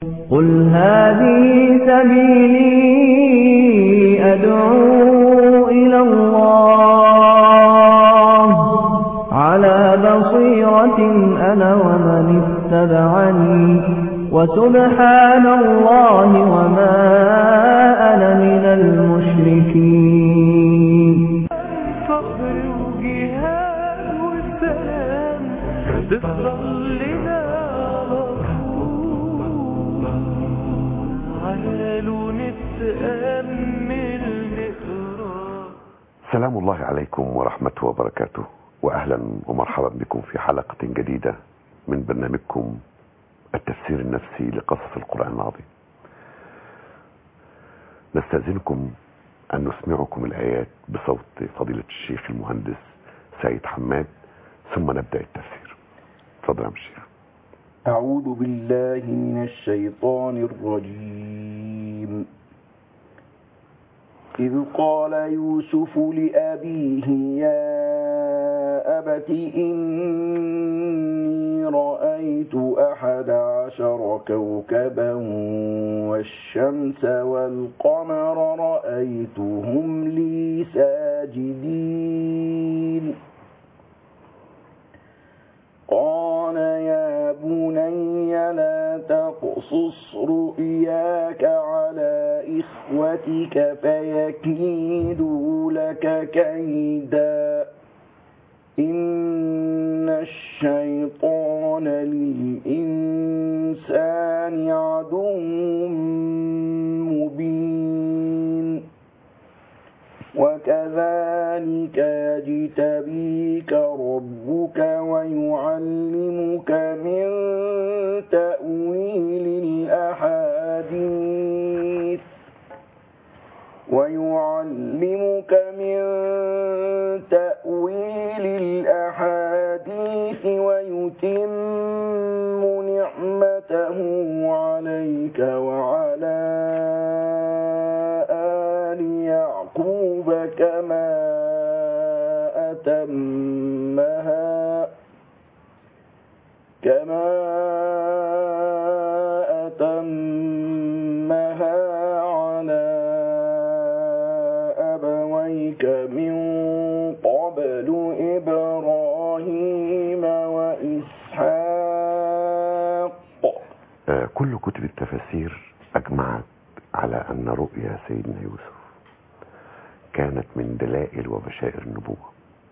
قل هذه سبيلي أدعو إلى الله على بصيرة أنا ومن اتبعني وسبحان الله وما أنا من المشركين فقر وجهاد والسلام تفضل لنا عيال نتأمل نقرأ سلام الله عليكم ورحمته وبركاته واهلا ومرحبا بكم في حلقة جديدة من برنامجكم التفسير النفسي لقصص القرآن العظيم نستأذنكم أن نسمعكم الآيات بصوت فضيلة الشيخ المهندس سيد حماد ثم نبدأ التفسير تفضل يا عم الشيخ أعوذ بالله من الشيطان الرجيم إذ قال يوسف لأبيه يا أبت إني رأيت أحد عشر كوكبا والشمس والقمر رأيتهم لي ساجدين قال يا بني لا تقصص رؤياك على إخوتك فيكيدوا لك كيدا إن الشيطان للإنسان عدو مبين وكذلك يجتبيك ربك ويعلمك من تأويل الأحاديث ويعلمك من تأويل الأحاديث ويتم نعمته عليك وعلى آل يعقوب كما أتمها كما أتمها على أبويك من قبل إبراهيم وإسحاق آه، كل كتب التفاسير أجمعت على أن رؤيا سيدنا يوسف كانت من دلائل وبشائر النبوة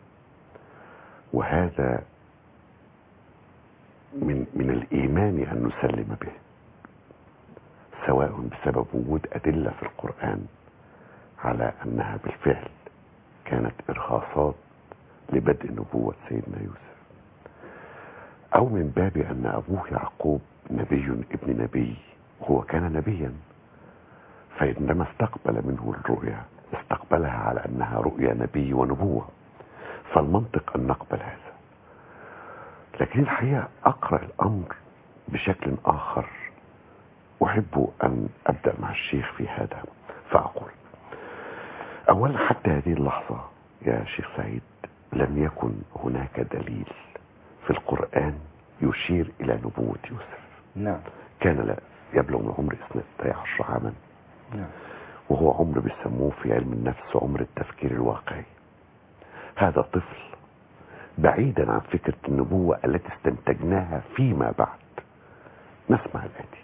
وهذا من من الإيمان أن نسلم به سواء بسبب وجود أدلة في القرآن على أنها بالفعل كانت إرهاصات لبدء نبوة سيدنا يوسف أو من باب أن أبوه يعقوب نبي ابن نبي هو كان نبيا فعندما استقبل منه الرؤيا استقبلها على أنها رؤيا نبي ونبوة فالمنطق أن نقبل هذا لكن الحقيقة أقرأ الأمر بشكل آخر أحب أن أبدأ مع الشيخ في هذا فأقول أولا حتى هذه اللحظة يا شيخ سعيد لم يكن هناك دليل في القرآن يشير إلى نبوة يوسف نعم كان لا يبلغ من عمر 12 عاما نعم وهو عمر بيسموه في علم النفس عمر التفكير الواقعي هذا طفل بعيدا عن فكرة النبوة التي استنتجناها فيما بعد نسمع الآتي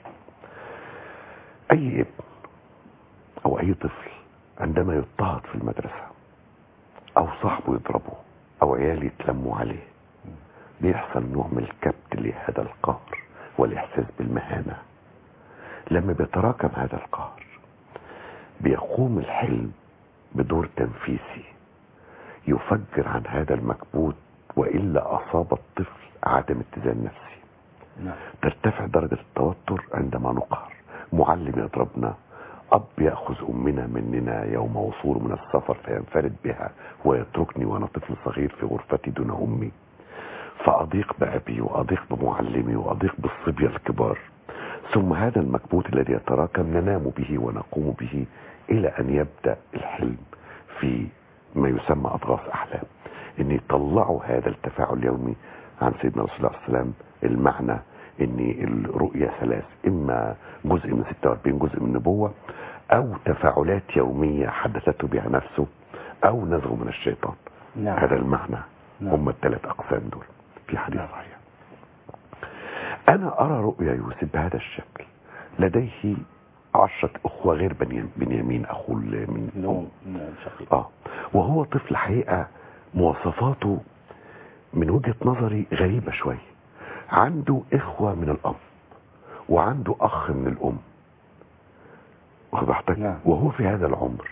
أي ابن أو أي طفل عندما يضطهد في المدرسة أو صاحبه يضربه أو عيال يتلموا عليه بيحصل نوع من الكبت لهذا القهر والإحساس بالمهانة لما بيتراكم هذا القهر بيقوم الحلم بدور تنفيسي يفجر عن هذا المكبوت وإلا أصاب الطفل عدم اتزان نفسي نعم ترتفع درجة التوتر عندما نقهر معلم يضربنا أب يأخذ أمنا مننا يوم وصوله من السفر فينفرد بها ويتركني وأنا طفل صغير في غرفتي دون أمي فأضيق بأبي وأضيق بمعلمي وأضيق بالصبية الكبار ثم هذا المكبوت الذي يتراكم ننام به ونقوم به إلى أن يبدأ الحلم في ما يسمى أضغاث أحلام ان يطلعوا هذا التفاعل اليومي عن سيدنا رسول الله صلى الله عليه وسلم المعنى ان الرؤية ثلاث اما جزء من 46 جزء من النبوة او تفاعلات يومية حدثته بها نفسه او نزغ من الشيطان نعم. هذا المعنى نعم. هم الثلاث اقسام دول في حديث نعم. صحيح انا ارى رؤيا يوسف بهذا الشكل لديه عشرة اخوة غير بني- بنيامين اخو ال- من اللي هو من شقيق اه وهو طفل حقيقة مواصفاته من وجهة نظري غريبة شوية عنده اخوة من الاب وعنده اخ من الام واخد حضرتك نعم. وهو في هذا العمر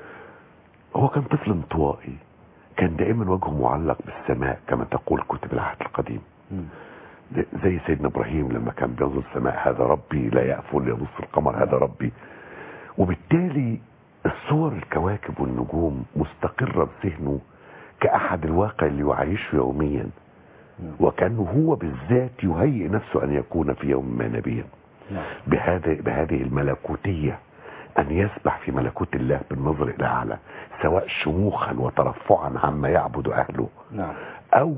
هو كان طفل انطوائي كان دائما وجهه معلق بالسماء كما تقول كتب العهد القديم مم. زي سيدنا ابراهيم لما كان بينظر السماء هذا ربي لا يأفل يبص القمر هذا ربي وبالتالي الصور الكواكب والنجوم مستقرة بذهنه كأحد الواقع اللي يعيشه يوميا وكأنه هو بالذات يهيئ نفسه أن يكون في يوم ما نبيا نعم بهذه بهذه الملكوتية أن يسبح في ملكوت الله بالنظر إلى أعلى سواء شموخا وترفعا عما يعبد أهله نعم أو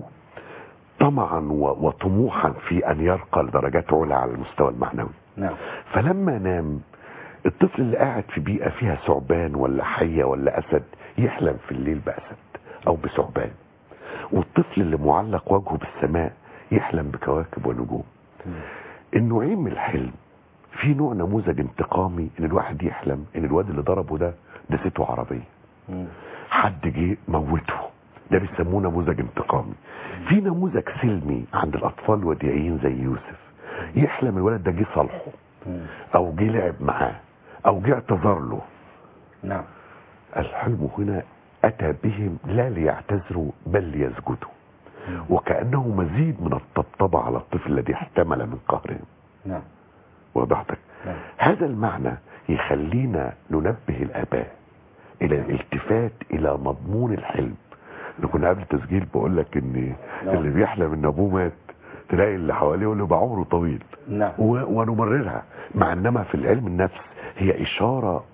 طمعا و- وطموحا في أن يرقى لدرجات علا على المستوى المعنوي نعم فلما نام الطفل اللي قاعد في بيئة فيها ثعبان ولا حية ولا أسد يحلم في الليل بأسد أو بثعبان والطفل اللي معلق وجهه بالسماء يحلم بكواكب ونجوم النوعين من الحلم في نوع نموذج انتقامي ان الواحد يحلم ان الواد اللي ضربه ده دسته عربيه مم. حد جه موته ده بيسموه نموذج انتقامي في نموذج سلمي عند الاطفال الوديعيين زي يوسف يحلم الولد ده جه صالحه مم. او جه لعب معاه او جه اعتذر له نعم الحلم هنا اتى بهم لا ليعتذروا بل ليسجدوا وكانه مزيد من الطبطبه على الطفل الذي احتمل من قهرهم نعم وضحتك نعم. هذا المعنى يخلينا ننبه الاباء الى الالتفات الى مضمون الحلم انا كنا قبل التسجيل بقول لك ان نعم. اللي بيحلم ان ابوه مات تلاقي اللي حواليه يقول له يبقى عمره طويل نعم و- ونمررها مع انما في العلم النفس هي اشاره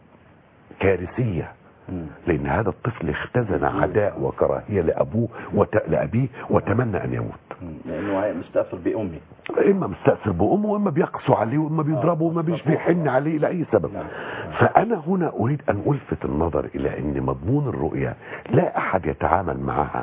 كارثيه مم. لان هذا الطفل اختزن عداء وكراهيه لابوه وت... لابيه وتمنى ان يموت مم. لانه مستأثر بامي اما مستأثر بامه واما بيقسو عليه واما بيضربه واما مش بيحن عليه لاي سبب نعم. فانا هنا اريد ان الفت النظر الى ان مضمون الرؤيا لا احد يتعامل معها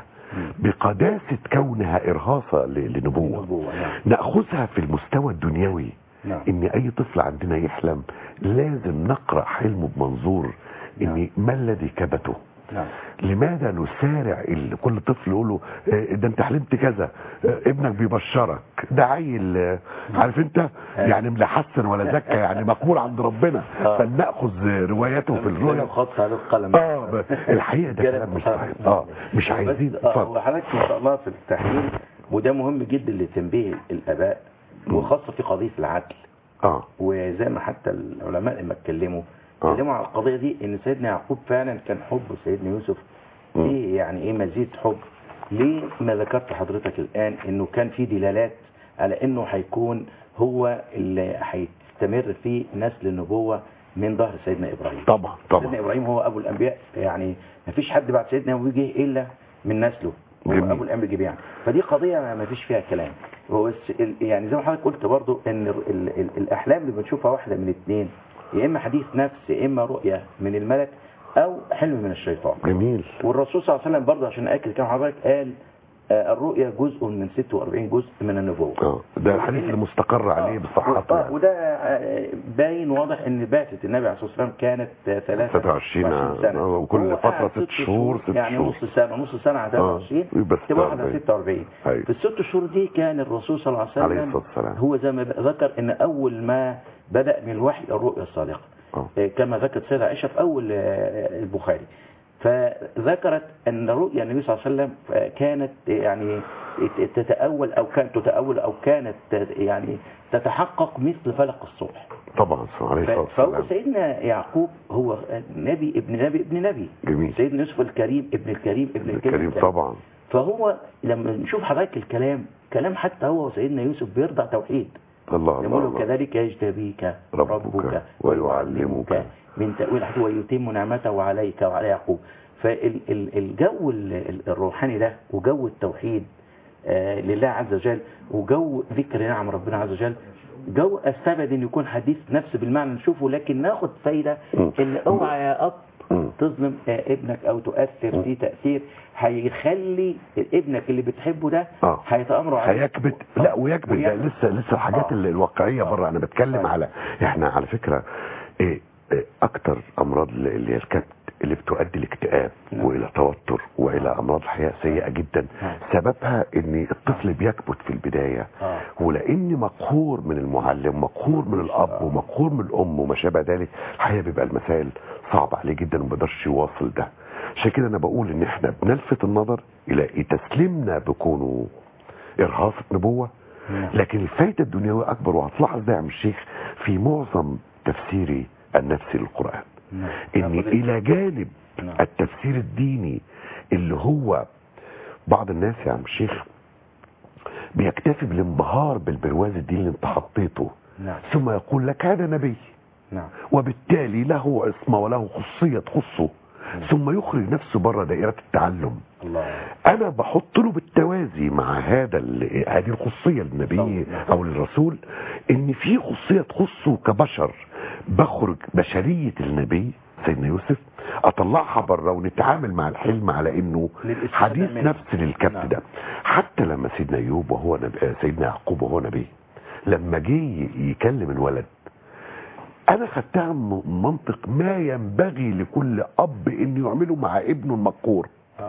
بقداسه كونها ارهاصه ل- لنبوه نبوة، نعم. ناخذها في المستوى الدنيوي نعم. ان اي طفل عندنا يحلم لازم نقرا حلمه بمنظور ان نعم. ما الذي كبته نعم لماذا نسارع ال- كل طفل يقول له آه، ده انت حلمت كذا آه، ابنك بيبشرك ده عيل آه، عارف انت يعني لا حسن ولا زكى يعني مقبول عند ربنا آه. فلناخذ روايته في الرؤيا خط على القلم اه ب- الحقيقه ده كلام مش صحيح اه مش عايزين بس- آه، اتفضل وحضرتك ما شاء الله في التحليل وده مهم جدا لتنبيه الاباء وخاصه في قضيه العدل اه وزي ما حتى العلماء لما اتكلموا آه. اتكلموا على القضيه دي ان سيدنا يعقوب فعلا كان حب سيدنا يوسف مم. فيه يعني ايه مزيد حب ليه ما ذكرت حضرتك الان انه كان في دلالات على انه هيكون هو اللي هيستمر في نسل النبوه من ظهر سيدنا ابراهيم طبعا سيدنا طبعا ابراهيم هو ابو الانبياء يعني ما فيش حد بعد سيدنا ابراهيم جه الا من نسله هو جميل. ابو الانبياء جميعا فدي قضيه ما- ما فيش فيها كلام هو بس ال- يعني زي ما حضرتك قلت برضو ان ال ال ال الاحلام اللي بنشوفها واحده من اثنين يا اما حديث نفس يا اما رؤيه من الملك او حلم من الشيطان جميل والرسول صلى الله عليه وسلم برضه عشان اكد كلام حضرتك قال آه، الرؤيا جزء من 46 جزء من النبوه اه ده الحديث اللي مستقر عليه بصحته آه، يعني. وده آه، باين واضح ان بعثه النبي عليه الصلاه والسلام كانت آه، 23 سنه آه، وكل هو فترة قعد ست شهور، ست يعني شهور. نص سنه نص سنه على آه، 23 يبقى تبقى واحده 46. 46 أيوة. في الست شهور دي كان الرسول صلى الله عليه وسلم عليه الصلاة والسلام. هو زي ما ذكر ان اول ما بدا من الوحي الرؤيا الصادقه آه. آه، كما ذكرت سيدة عائشة في أول آه، البخاري فذكرت أن رؤيا النبي صلى الله عليه وسلم آه، كانت يعني تتأول أو كانت تتأول أو كانت يعني تتحقق مثل فلق الصبح طبعا عليه الصلاه فهو والسلام سيدنا يعقوب هو نبي ابن نبي ابن نبي جميل. سيدنا يوسف الكريم ابن الكريم ابن الكريم, الكريم طبعا فهو لما نشوف حضرتك الكلام كلام حتى هو سيدنا يوسف بيرضع توحيد الله الله, يقول له الله. كذلك يجتبيك ربك ربك, ويعلمك من تأويل الحديث ويتم نعمته عليك وعلى يعقوب فالجو الروحاني ده وجو التوحيد آه، لله عز وجل وجو ذكر نعم ربنا عز وجل جو استبعد ان يكون حديث نفس بالمعنى نشوفه لكن ناخد فايده مم. ان اوعى يا اب مم. تظلم آه، ابنك او تؤثر فيه تاثير هيخلي ابنك اللي بتحبه ده آه. هيتامروا عليه هيكبت لا ويكبت ده ويكبت. لسه لسه الحاجات آه. اللي الواقعيه آه. بره انا بتكلم طيب. على احنا على فكره إيه إيه اكتر امراض اللي هي الكبت اللي بتؤدي لاكتئاب نعم. والى توتر والى امراض الحياه سيئه جدا نعم. سببها ان الطفل بيكبت في البدايه آه. ولان مقهور من المعلم مقهور من الاب آه. ومقهور من الام وما شابه ذلك الحقيقه بيبقى المسائل صعبه عليه جدا وما بيقدرش يواصل ده عشان كده انا بقول ان احنا بنلفت النظر الى تسليمنا بكونه ارهاصه نبوه نعم. لكن الفائده الدنيويه اكبر وهتلاحظ ده يا عم الشيخ في معظم تفسيري النفسي للقران نعم. ان ناخد الى جانب نعم. التفسير الديني اللي هو بعض الناس يا عم الشيخ بيكتفي بالانبهار بالبرواز الديني اللي انت حطيته نعم ثم يقول لك هذا نبي نعم وبالتالي له عصمه وله خصوصيه تخصه ثم يخرج نفسه بره دائره التعلم الله انا بحط له بالتوازي مع هذا ال- هذه الخصوصيه للنبي طبعا. او للرسول ان في خصوصيه تخصه كبشر بخرج بشريه النبي سيدنا يوسف اطلعها بره ونتعامل مع الحلم على انه للاستفادة حديث منه. نفس للكبت نعم. ده حتى لما سيدنا ايوب وهو نبي آه، سيدنا يعقوب وهو نبي لما جه ي- يكلم الولد انا خدتها من منطق ما ينبغي لكل اب انه يعمله مع ابنه المقهور آه.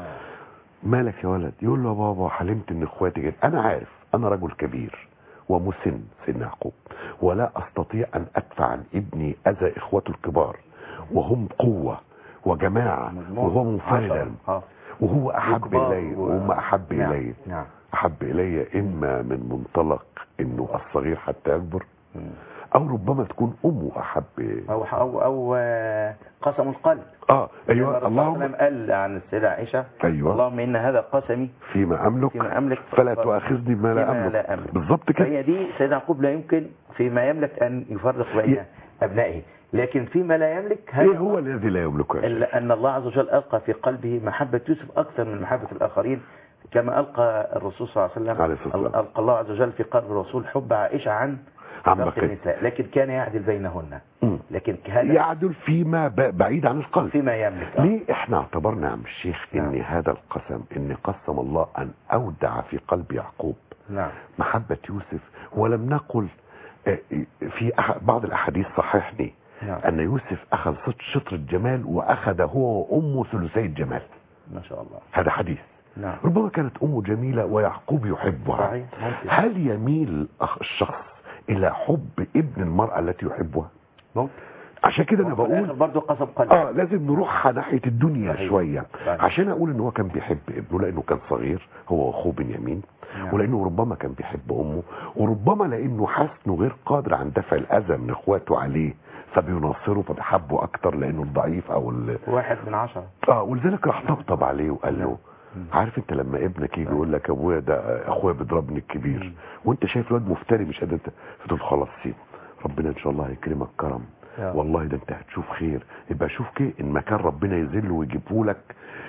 مالك يا ولد يقول له يا بابا حلمت ان اخواتي جد. انا عارف انا رجل كبير ومسن سيدنا يعقوب ولا استطيع ان ادفع عن ابني اذى اخوته الكبار وهم قوه وجماعه مجموعة. وهو منفردا عشرة. آه. وهو احب وكبار الي و- وهم احب نعم. الي نعم احب الي اما من منطلق انه الصغير حتى يكبر مم. او ربما تكون امه احب او او او آه، قسم القلب اه لما ايوه الرسول صلى الله عليه اللهم وسلم قال عن السيدة عائشة أيوة. اللهم إن هذا قسمي فيما املك فيما أملك فلا ف- تؤاخذني بما لا فيما املك لا أملك. بالظبط كده فهي دي سيدنا يعقوب لا يمكن فيما يملك أن يفرق بين ي- أبنائه لكن فيما لا يملك ايه هو الذي لا يملكه يا شيخ؟ إلا أن الله عز وجل ألقى في قلبه محبة يوسف أكثر من محبة الآخرين كما ألقى الرسول صلى الله عليه وسلم عليه الصلاة والسلام. ألقى الله عز وجل في قلب الرسول حب عائشة عن عن باقي بقية. النساء لكن كان يعدل بينهن مم. لكن هذا يعدل فيما ب- بعيد عن القلب فيما يملك آه. ليه احنا اعتبرنا يا عم الشيخ ان نعم. هذا القسم ان قسم الله ان اودع في قلب يعقوب نعم محبة يوسف ولم نقل آه، في أح- بعض الاحاديث صححني نعم. ان يوسف اخذ ست- شطر الجمال واخذ هو وامه ثلثي الجمال ما شاء الله هذا حديث نعم ربما كانت امه جميلة ويعقوب يحبها صحيح ممكن هل يميل أخ- الشخص الى حب ابن المرأة التي يحبها ممكن عشان كده انا وفي الآخر بقول برضه قسم قلب اه لازم نروح ناحية الدنيا صحيح. شوية صحيح. عشان اقول ان هو كان بيحب ابنه لانه كان صغير هو واخوه بنيامين نعم. ولانه ربما كان بيحب امه وربما لانه حاسس انه غير قادر عن دفع الاذى من اخواته عليه فبيناصره فبيحبه اكتر لانه الضعيف او ال... واحد من عشرة اه ولذلك راح طبطب عليه وقال له عارف انت لما ابنك يجي يقول لك ابويا ده اخويا بيضربني الكبير وانت شايف الواد مفتري مش قادر ت- فتقول خلاص سيب ربنا ان شاء الله هيكرمك كرم يا رب. والله ده انت هتشوف خير يبقى شوف كده ان مكان ربنا يذله ويجيبه لك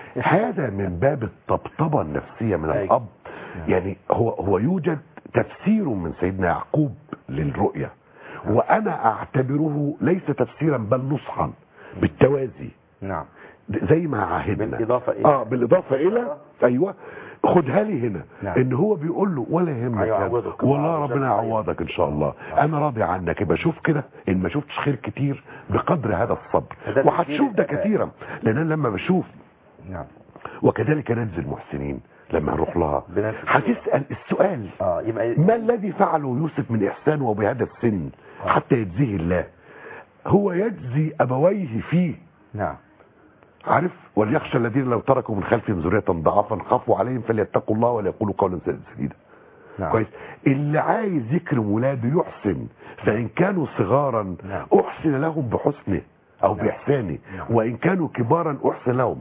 هذا من باب الطبطبه النفسيه من أيوة. الاب يعني هو هو يوجد تفسير من سيدنا يعقوب للرؤيا وانا اعتبره ليس تفسيرا بل نصحا بالتوازي نعم زي ما عاهدنا بالإضافة إلى- اه بالاضافه الى ايوه خدها لي هنا نعم. ان هو بيقول له ولا يهمك يا- هيعوضك. والله الله ربنا عز وجل يعوضك ان شاء الله انا راضي عنك يبقى شوف كده ان ما شفتش خير كتير بقدر هذا الصبر ده وهتشوف ده تفسير- كثيرا لان أنا لما بشوف نعم وكذلك نجزي المحسنين لما نروح لها بنفس الصورة. هتسال السؤال اه يبقى ما الذي فعله يوسف من إحسانه وبهذا السن حتى يجزيه الله هو يجزي أبويه فيه نعم عارف وليخشى الذين لو تركوا من خلفهم ذرية ضعافا خافوا عليهم فليتقوا الله وليقولوا قولا سديدا نعم كويس اللي عايز يكرم ولاده يحسن فإن كانوا صغارا نعم. أحسن لهم بحسنه أو نعم. بإحسانه نعم. وإن كانوا كبارا أحسن لهم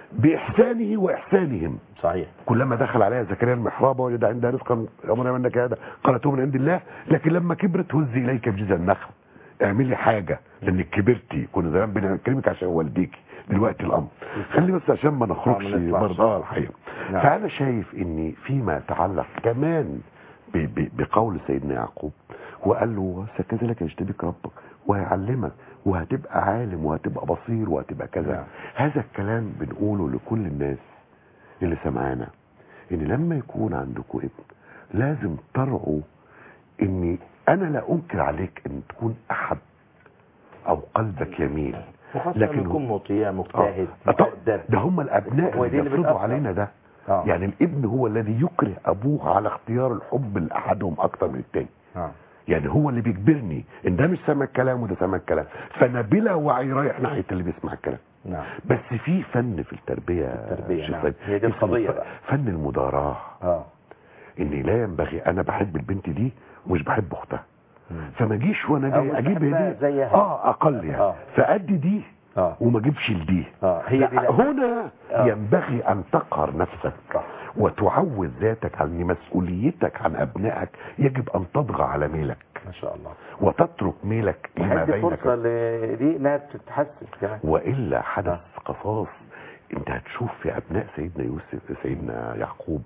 بإحسانه وإحسانهم صحيح كلما دخل عليها زكريا المحراب وجد عندها رزقا امر منك هذا قالت هو من عند الله لكن لما كبرت هز اليك بجذع النخل اعملي حاجه لانك كبرتي كنا زمان بنكلمك عشان والديكي دلوقتي الامر خلي بس عشان ما نخرجش آه، ما نطلعش. برضه اه الحقيقه نعم. فانا شايف ان فيما يتعلق كمان ب- ب- بقول سيدنا يعقوب وقال له كذلك يجتبيك ربك وهيعلمك وهتبقى عالم وهتبقى بصير وهتبقى كذا نعم. هذا الكلام بنقوله لكل الناس اللي سمعانا ان لما يكون عندكم ابن لازم ترعوا ان انا لا انكر عليك ان تكون احد او قلبك يميل وخاصة لكن لكن يكون مطيع مجتهد آه. طب مؤدب ده هم الابناء هو دي اللي اللي بيفرضوا بتأثر. علينا ده آه. يعني الابن هو الذي يكره ابوه على اختيار الحب لاحدهم اكتر من التاني آه. يعني هو اللي بيجبرني ان ده مش سامع الكلام وده سامع الكلام فانا بلا وعي رايح ناحيه اللي بيسمع الكلام نعم بس في فن في التربيه يا التربية، شيخ نعم. سيد. هي دي اسمه القضية ف- بقى. فن المداراة اه ان لا ينبغي انا بحب البنت دي ومش بحب اختها مم. فما اجيش وانا أو جاي مش اجيب بحبها هديه زيها. اه اقل يعني آه. فادي دي اه وما اجيبش لدي اه هي دي لا لا. هنا آه. ينبغي ان تقهر نفسك صح. وتعود ذاتك عن مسؤوليتك عن ابنائك يجب ان تطغى على ميلك ما شاء الله وتترك ميلك لما هدي بينك فرصة لدي انها تتحسن كمان والا حدث قصاص انت هتشوف في ابناء سيدنا يوسف سيدنا يعقوب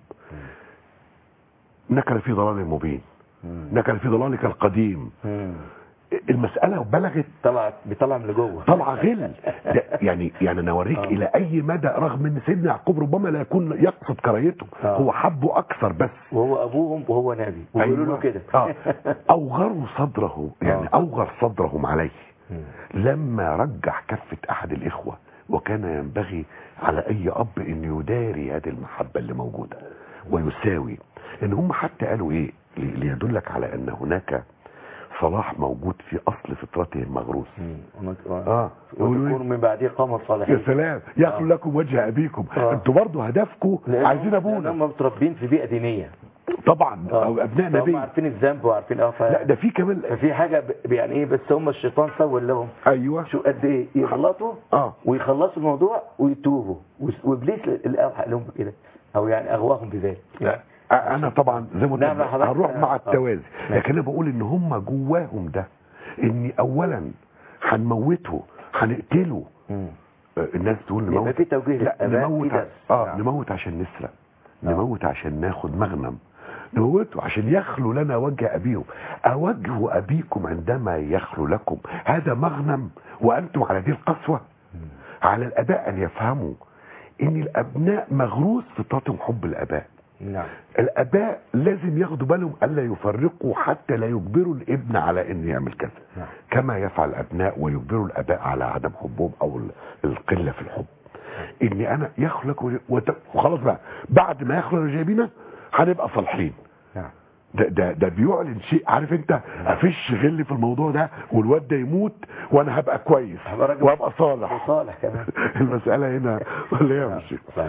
نكل في ضلال مبين مم. نكل في ضلالك القديم مم. المساله بلغت طلع بيطلع من لجوه طلع غل ده يعني يعني انا اوريك آه. الى اي مدى رغم ان سيدنا يعقوب ربما لا يكون يقصد كراهيته آه. هو حبه اكثر بس وهو ابوهم وهو نبي ويقولوا له أيوة. كده آه. اوغروا صدره يعني آه. اوغر صدرهم عليه مم. لما رجح كفة احد الاخوة وكان ينبغي على اي اب ان يداري هذه المحبة اللي موجودة ويساوي ان هم حتى قالوا ايه لي- ليدلك على ان هناك صلاح موجود في اصل فطرته المغروس مم. ونك- اه وتكون من بعديه قامت يا صالحين سلام يخلو لكم وجه ابيكم آه. انتوا برضه هدفكم لأنهم- عايزين لأنهم ابونا متربين في بيئة دينية طبعا آه. او ابناء فهم نبي عارفين الذنب وعارفين اه ف... لا ده في كمان ففي حاجة ب... يعني ايه بس هم الشيطان سول لهم ايوه شو قد ايه يغلطوا اه ويخلصوا الموضوع ويتوبوا وس- وابليس اللي اوحى لهم بكده او يعني اغواهم بذلك لا انا طبعا زي ما قلت نعم، لك حضرتك- هنروح مع آه. التوازي نعم. لكن انا بقول ان هم جواهم ده ان اولا هنموته هنقتله مم. آه، الناس تقول يبقى نموت في توجيه لا للآباء نموت في ع- درس. اه نعم. نموت عشان نسرق آه. نموت عشان ناخد مغنم نموته عشان يخلو لنا وجه ابيهم اوجه ابيكم عندما يخلو لكم هذا مغنم وانتم على دي القسوه على الاباء ان يفهموا ان الابناء مغروس فطرتهم حب الاباء نعم الاباء لازم ياخدوا بالهم الا يفرقوا حتى لا يجبروا الابن على انه يعمل كذا نعم. كما يفعل الابناء ويجبروا الاباء على عدم حبهم او ال- القله في الحب اني انا يخلق وت- وخلاص بقى بعد ما يخلق جايبينا هنبقى صالحين نعم ده ده ده بيعلن شيء عارف انت مفيش غل في الموضوع ده والواد ده يموت وانا هبقى كويس هبقى راجل وابقى صالح وصالح كمان المسألة هنا ولا هي مش صحيح.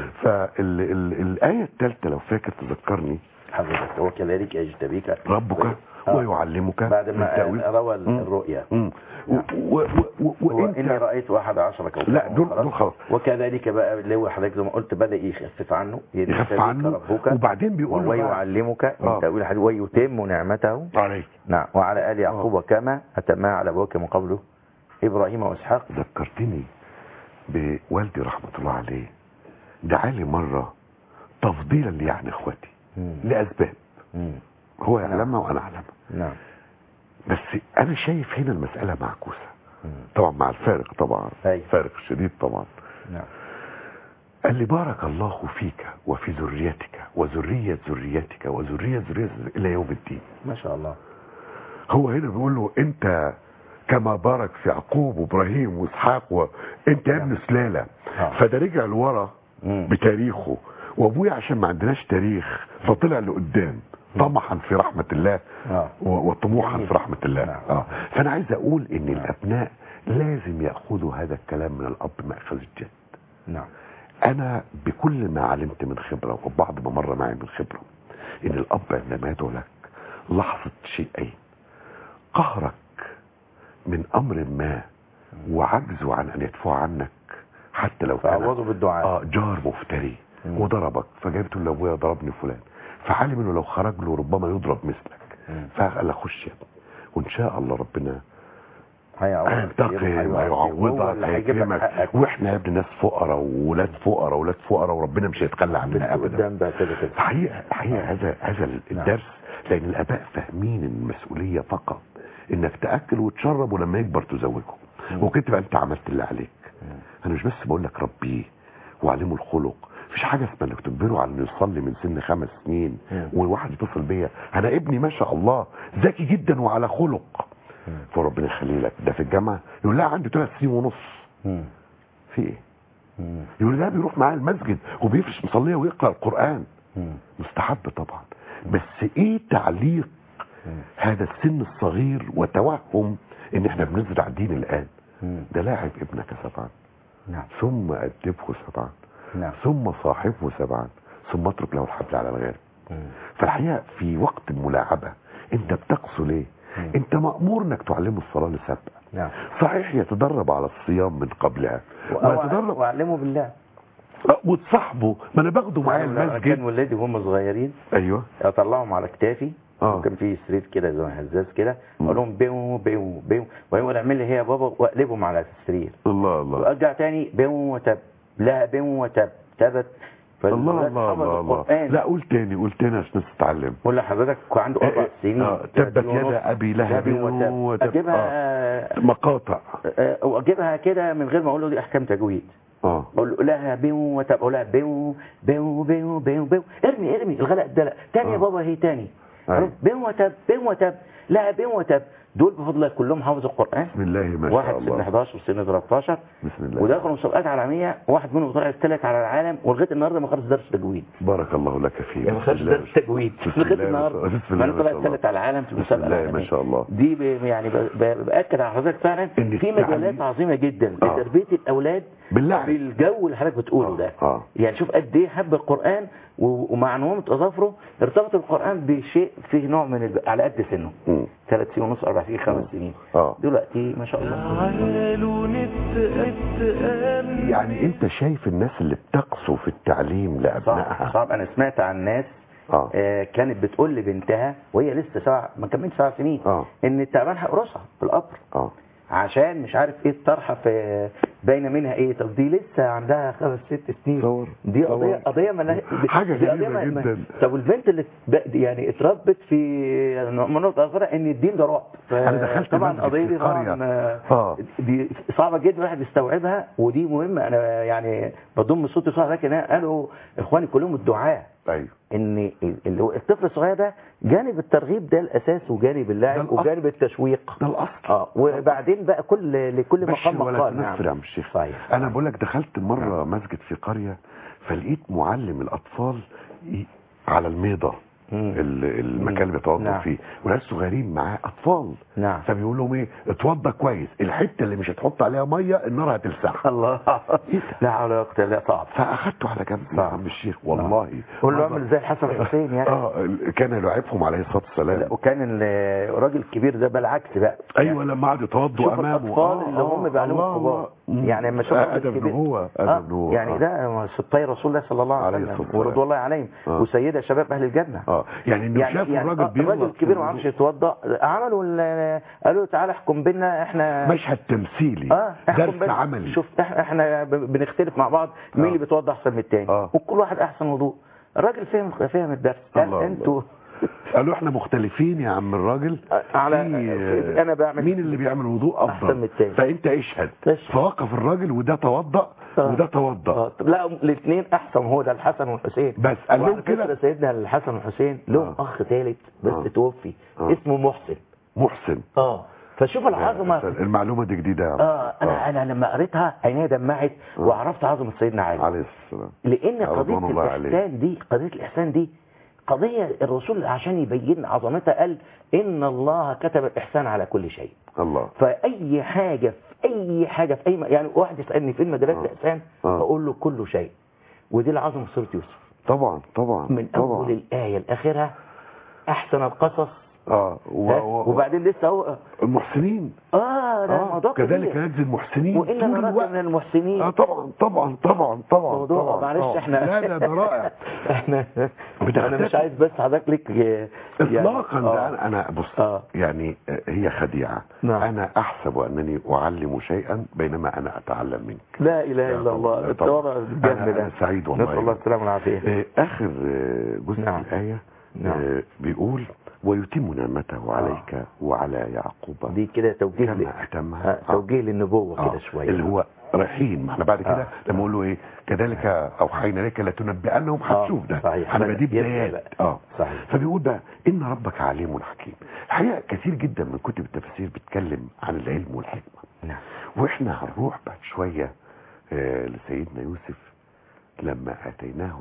فالآية الثالثة لو فاكر تذكرني حضرتك هو كذلك يجتبيك ربك آه. ويعلمك بعد من ما تأويل. روى مم. الرؤيا مم. و- و- و- و- هو اني وانت رايت واحد عشر كوكبا لا، دول- دول خلاص. وكذلك بقى اللي هو حضرتك زي ما قلت بدا يخفف عنه يخف يجتبيك عنه ربك وبعدين بيقول له بقى- ويعلمك آه. من تاويل الحديث ويتم نعمته عليك نعم وعلى ال يعقوب كما اتمها على ابوك من قبله ابراهيم واسحاق ذكرتني بوالدي رحمة الله عليه دعالي مرة تفضيلا لي عن اخواتي مم. لأسباب مم. هو يعلمها وأنا أعلمها نعم بس أنا شايف هنا المسألة معكوسة مم. طبعا مع الفارق طبعا أيوة. فارق شديد طبعا نعم قال لي بارك الله فيك وفي ذريتك وذرية ذريتك وذرية ذرية إلى يوم الدين ما شاء الله هو هنا بيقول له انت كما بارك في يعقوب وابراهيم واسحاق وانت يا ابن سلاله آه. فده رجع لورا مم. بتاريخه وابويا عشان ما عندناش تاريخ فطلع لقدام طمحا في رحمه الله آه. و- وطموحا جميل. في رحمه الله نعم. اه فانا عايز اقول ان الابناء لازم ياخذوا هذا الكلام من الاب ماخذ الجد نعم انا بكل ما علمت من خبرة وبعض ما مر معي من خبرة ان الاب عندما يدعو لك لحظة شيئين قهرك من امر ما وعجزه عن ان يدفع عنك حتى لو كان فعوضه بالدعاء اه جار مفتري مم. وضربك فجابت له لابويا ضربني فلان فعلم انه لو خرج له ربما يضرب مثلك مم. فقال اخش يا ابني وان شاء الله ربنا هيعوضك هينتقم هيعوضك. هو هيعوضك اللي هيجيب لك هيكرمك حقك واحنا يا ابني ناس فقراء وولاد فقراء وولاد فقراء وربنا مش هيتخلى عننا ابدا قدام بقى كده كده حقيقة حقيقة هذا هذا الدرس لأن الآباء فاهمين إن المسؤولية فقط إنك تأكل وتشرب ولما يكبر تزوجه وكنت بقى أنت عملت اللي عليك أنا مش بس بقول لك ربيه وعلمه الخلق مفيش حاجة اسمها انك تجبره على انه يصلي من سن خمس سنين وواحد يتصل بيا انا ابني ما شاء الله ذكي جدا وعلى خلق فربنا يخليه لك ده في الجامعة يقول لا عنده ثلاث سنين ونص مم. في ايه مم. يقول لا بيروح معاه المسجد وبيفرش مصليه ويقرا القران مم. مستحب طبعا بس ايه تعليق هذا السن الصغير وتوهم ان احنا بنزرع دين الان مم. ده لاعب ابنك سبعا نعم ثم ادبه سبعا نعم ثم صاحبه سبعا ثم اترك له الحبل على الغارب مم. فالحقيقه في وقت الملاعبه انت بتقسو ليه مم. انت مامور انك تعلمه الصلاه لسبع نعم صحيح يتدرب على الصيام من قبلها ويتدرب وأعلمه بالله آه، وتصاحبه ما انا باخده معايا أنا كان المسجد ولادي وهم صغيرين ايوه اطلعهم على كتافي آه. وكان في سرير كده زي هزاز كده اقول لهم بيو بيو بيو وهو يعمل لي هي يا بابا واقلبهم على السرير الله الله وارجع تاني بيو وتب لا بيو وتب تبت الله فالولاد الله حفظوا الله الله القرآن. لا قول تاني قول تاني عشان الناس تتعلم ولا حضرتك عنده اربع آه، سنين آه، تبت ثلاث سنين يدا ونص. أبي لهب لهب وتب. وتب. اجيبها مقاطع آه، واجيبها كده من غير ما اقول له دي احكام تجويد اه اقول له لها بيو وتب اقول لها بيو بيو بيو بيو بيو ارمي ارمي الغلاء الدلق تاني يا آه. بابا هي تاني أيوة. بيو وتب بيو وتب لها بيو وتب دول بفضل الله كلهم حافظوا القران بسم الله ما واحد شاء سن الله 11 وسن 13 بسم الله ودخلوا مسابقات عالميه واحد منهم طلع الثالث على العالم ولغايه النهارده ما خلص درس تجويد بارك الله لك فيه يعني ما بسم خدش الله درس تجويد بسم لغايه الله النهارده بسم ما الله انا ما طلع شاء الله. الثالث على العالم في بسم المسابقه الله ما العالمية. شاء الله دي ب- يعني ب- ب- باكد على حضرتك فعلا إن في التعليم- مجالات عظيمه جدا آه. لتربيه الاولاد باللعب. بالجو اللي حضرتك بتقوله آه. ده آه. يعني شوف قد ايه حب القران و- ومع نعومه اظافره ارتبط القران بشيء فيه نوع من الب... على قد سنه مم. ثلاث سنين ونص اربع سنين خمس سنين اه دلوقتي ما شاء الله تعالوا نتأمل يعني انت شايف الناس اللي بتقسو في التعليم صعب لابنائها صعب انا سمعت عن ناس اه آه، كانت بتقول لبنتها وهي لسه سبع ما كملتش سبع سنين آه. ان التعبان هيقرصها في القبر اه عشان مش عارف ايه الطرحه في باينه منها ايه طب دي لسه عندها خمس ست سنين تصور. دي تصور. قضيه قضيه ما حاجة دي غريبة قضية ما- جدا. طب والبنت اللي اتب- يعني اتربت في مناطق اخرى ان الدين ده رعب ف- أنا دخلت طبعا مسجد القضيه في دي طبعا قرية. آه، آه. دي صعبه جدا الواحد يستوعبها ودي مهمه انا يعني بضم صوتي صح لكن قالوا اخواني كلهم الدعاه ايوه ان اللي هو الطفل الصغير ده جانب الترغيب ده الاساس وجانب ده اللعب الأصل. وجانب التشويق ده الاصل اه وبعدين بقى كل لكل مقام بشر ولا مقال تنفر يا عم الشيخ صحيح انا بقول لك دخلت مره مسجد في قريه فلقيت معلم الاطفال ي- على الميضه مم. ال- المكان اللي بيتوضوا نعم. فيه وناس صغيرين معاه اطفال نعم. فبيقول لهم ايه اتوضى كويس الحته اللي مش هتحط عليها ميه النار هتلسعها الله إيه ده؟ لا حول ولا قوه الا بالله صعب فاخدته على جنب يا نعم. عم الشيخ والله قول له مرة- اعمل زي الحسن الحسين يا اخي اه كان يلعبهم عليه الصلاه لا، والسلام وكان ال- الراجل الكبير ده بالعكس بقى ايوه لما قعدوا يتوضوا شوف امامه الاطفال اللي هم بيعلموا الله، الكبار الله. يعني لما شوف آه، الراجل ادب الكبير- نبوه آه، ادب نبوه يعني آه. ده سبطي رسول الله صلى الله عليه عليه وسلم الصلاة والسلام. ورضوان الله عليهم آه. وسيدة شباب اهل الجنه اه يعني انه شاف الراجل آه، بيغلط الراجل الكبير ما عرفش يتوضا عملوا ال- قالوا له تعالى احكم بينا احنا مشهد تمثيلي اه احكم درس بينا. عملي شوف إح- احنا ب- بنختلف مع بعض مين آه. اللي بيتوضا احسن من التاني آه. وكل واحد احسن وضوء الراجل فهم فهم الدرس قال الله، انتوا قالوا احنا مختلفين يا عم الراجل على- في- أنا بعمل- مين اللي بيعمل وضوء افضل أحسن من التاني. فانت اشهد اشهد. فوقف الراجل وده توضأ آه. وده توضأ اه طب لا الاثنين احسن هو ده الحسن والحسين بس قال لهم وعلى فكرة كده؟ سيدنا الحسن والحسين لهم آه. اخ ثالث بس آه. توفي آه. اسمه محسن محسن اه فشوف العظمه المعلومه دي جديده يا عم اه انا انا لما قريتها عينيا دمعت آه. وعرفت عظمه سيدنا علي عليه السلام لان رضوان قضيه الله عليه. الاحسان دي قضيه الاحسان دي قضيه الرسول عشان يبين عظمتها قال ان الله كتب الاحسان على كل شيء الله فاي حاجه في اي حاجه في اي م- يعني واحد يسالني فين مدارات آه. الاحسان آه. اقول له كل شيء ودي العظمه في سوره يوسف طبعا طبعا من طبعا اول الايه لاخرها احسن القصص اه و... ها؟ و... وبعدين لسه هو المحسنين اه ده اه موضوع كذلك كبير. نجزي المحسنين وإن طول نراك الوقت. من المحسنين اه طبعا طبعا طبعا طبعا موضوع طبعا معلش طبعاً. احنا لا لا ده رائع احنا انا بتختفي. مش عايز بس حضرتك لك يعني- اطلاقا ده آه. انا انا بص آه. يعني آه، هي خديعه نعم. انا احسب انني اعلم شيئا بينما انا اتعلم منك لا اله لا الا الله طبعاً، التواضع طبعاً. الجهل أنا- ده أنا سعيد والله. نسال الله السلامه والعافيه آه، اخر آه، جزء نعم. في الايه نعم. آه، بيقول ويتم نعمته عليك وعلى يعقوب دي كده توجيه ل- كما اتمها آه، توجيه للنبوه آه، كده شويه اللي هو رايحين ما احنا بعد كده آه. لما اقول له ايه كذلك اوحينا لك لتنبئنهم آه، هتشوف ده صحيح. هنبقى دي يبدأ بدايات بقى. اه صحيح. فبيقول بقى ان ربك عليم حكيم الحقيقه كتير جدا من كتب التفسير بتتكلم عن العلم والحكمه نعم واحنا هنروح بعد شويه آه لسيدنا يوسف لما اتيناه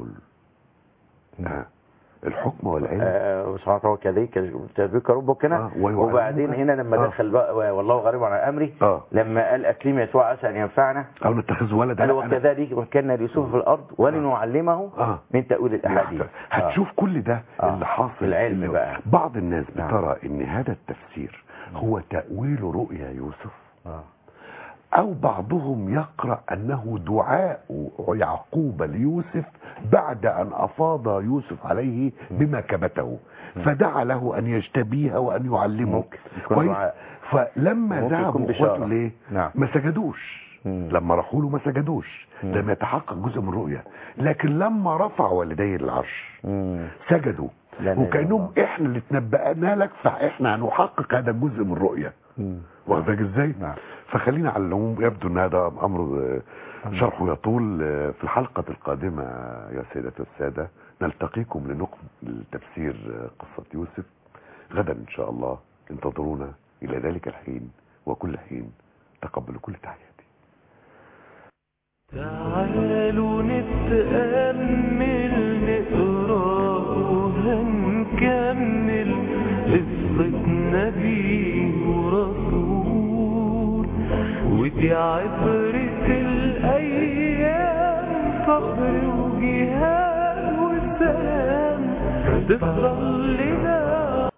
ال- آه الحكم والعلم آه، سبحانه وتعالى كذلك تدرك ربك هنا آه، ويعلمك. وبعدين هنا لما آه. دخل بقى والله غالب على امري آه. لما قال اكريم يسوع عسى ان ينفعنا او نتخذ ولدا قال لا، أنا- وكذلك مكنا ليوسف في الارض ولنعلمه آه. من تاويل الاحاديث هتشوف كل ده آه. اللي حاصل العلم اللي بقى. بعض الناس نعم. بترى ان هذا التفسير هو تأويل رؤيا يوسف آه. او بعضهم يقرأ انه دعاء يعقوب ليوسف بعد ان افاض يوسف عليه بما كبته فدعا له ان يجتبيه وان يعلمه ممكن يكون كويس دعاء. فلما ممكن ذهبوا يكون اخواته بشارة. ليه نعم. ما سجدوش مم. لما راحوا له ما سجدوش مم. لم يتحقق جزء من الرؤيا لكن لما رفع والديه للعرش مم. سجدوا لا إله إلا وكانهم احنا اللي تنبأنا لك فاحنا هنحقق هذا الجزء من الرؤيا مم. واخد بالك ازاي نعم. فخلينا على العموم يبدو ان هذا امر آه، شرحه يطول آه، في الحلقه القادمه يا سيدتي والساده نلتقيكم لنكمل تفسير آه، قصه يوسف غدا ان شاء الله انتظرونا الى ذلك الحين وكل حين تقبلوا كل تحياتي تعالوا نتأمل نقرأ وهنكمل قصة نبي ورسول ودي عبرة الأيام صبر وجهاد وسلام تفضل لنا